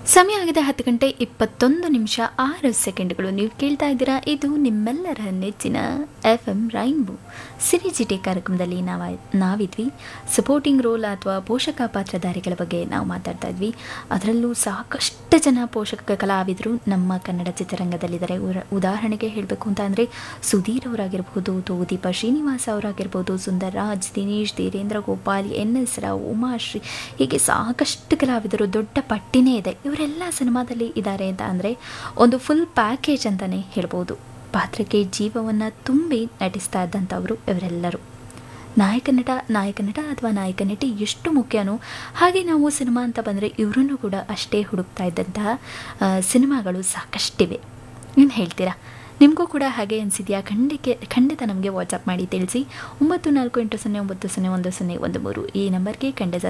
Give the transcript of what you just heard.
ಸಮಯ ಆಗಿದೆ ಹತ್ತು ಗಂಟೆ ಇಪ್ಪತ್ತೊಂದು ನಿಮಿಷ ಆರು ಸೆಕೆಂಡ್ಗಳು ನೀವು ಕೇಳ್ತಾ ಇದ್ದೀರಾ ಇದು ನಿಮ್ಮೆಲ್ಲರ ನೆಚ್ಚಿನ ಎಫ್ ಎಂ ರೈನ್ಬೋ ಸಿರಿಜಿಟಿ ಕಾರ್ಯಕ್ರಮದಲ್ಲಿ ನಾವು ನಾವಿದ್ವಿ ಸಪೋರ್ಟಿಂಗ್ ರೋಲ್ ಅಥವಾ ಪೋಷಕ ಪಾತ್ರಧಾರಿಗಳ ಬಗ್ಗೆ ನಾವು ಮಾತಾಡ್ತಾ ಇದ್ವಿ ಅದರಲ್ಲೂ ಸಾಕಷ್ಟು ಜನ ಪೋಷಕ ಕಲಾವಿದರು ನಮ್ಮ ಕನ್ನಡ ಚಿತ್ರರಂಗದಲ್ಲಿದ್ದಾರೆ ಉರ- ಉದಾಹರಣೆಗೆ ಹೇಳಬೇಕು ಅಂತ ಅಂದರೆ ಸುಧೀರ್ ಅವರಾಗಿರ್ಬೋದು ತೋದೀಪ ಶ್ರೀನಿವಾಸ ಅವರಾಗಿರ್ಬೋದು ಸುಂದರ್ ರಾಜ್ ದಿನೇಶ್ ಧೀರೇಂದ್ರ ಗೋಪಾಲ್ ಎನ್ ಎಸ್ ರಾವ್ ಉಮಾಶ್ರೀ ಹೀಗೆ ಸಾಕಷ್ಟು ಕಲಾವಿದರು ದೊಡ್ಡ ಪಟ್ಟಿನೇ ಇದೆ ಇವರೆಲ್ಲ ಸಿನಿಮಾದಲ್ಲಿ ಇದ್ದಾರೆ ಅಂತ ಅಂದರೆ ಒಂದು ಫುಲ್ ಪ್ಯಾಕೇಜ್ ಅಂತಲೇ ಹೇಳ್ಬೋದು ಪಾತ್ರಕ್ಕೆ ಜೀವವನ್ನು ತುಂಬಿ ನಟಿಸ್ತಾ ಇದ್ದಂಥವರು ಇವರೆಲ್ಲರೂ ನಾಯಕ ನಟ ನಾಯಕ ನಟ ಅಥವಾ ನಾಯಕ ನಟಿ ಎಷ್ಟು ಮುಖ್ಯನೋ ಹಾಗೆ ನಾವು ಸಿನಿಮಾ ಅಂತ ಬಂದರೆ ಇವರನ್ನು ಕೂಡ ಅಷ್ಟೇ ಹುಡುಕ್ತಾ ಇದ್ದಂತಹ ಆ, ಸಿನಿಮಾಗಳು ಸಾಕಷ್ಟಿವೆ ಏನು ಹೇಳ್ತೀರಾ ನಿಮಗೂ ಕೂಡ ಹಾಗೆ ಅನಿಸಿದೆಯಾ ಖಂಡಿಕೆ ಖಂಡಿತ ನಮಗೆ ವಾಟ್ಸಪ್ ಮಾಡಿ ತಿಳಿಸಿ ಒಂಬತ್ತು ನಾಲ್ಕು ಎಂಟು ಸೊನ್ನೆ ಒಂಬತ್ತು ಸೊನ್ನೆ ಒಂದು ಸೊನ್ನೆ ಒಂದು ಮೂರು ಈ ನಂಬರ್ಗೆ ಖಂಡಿತ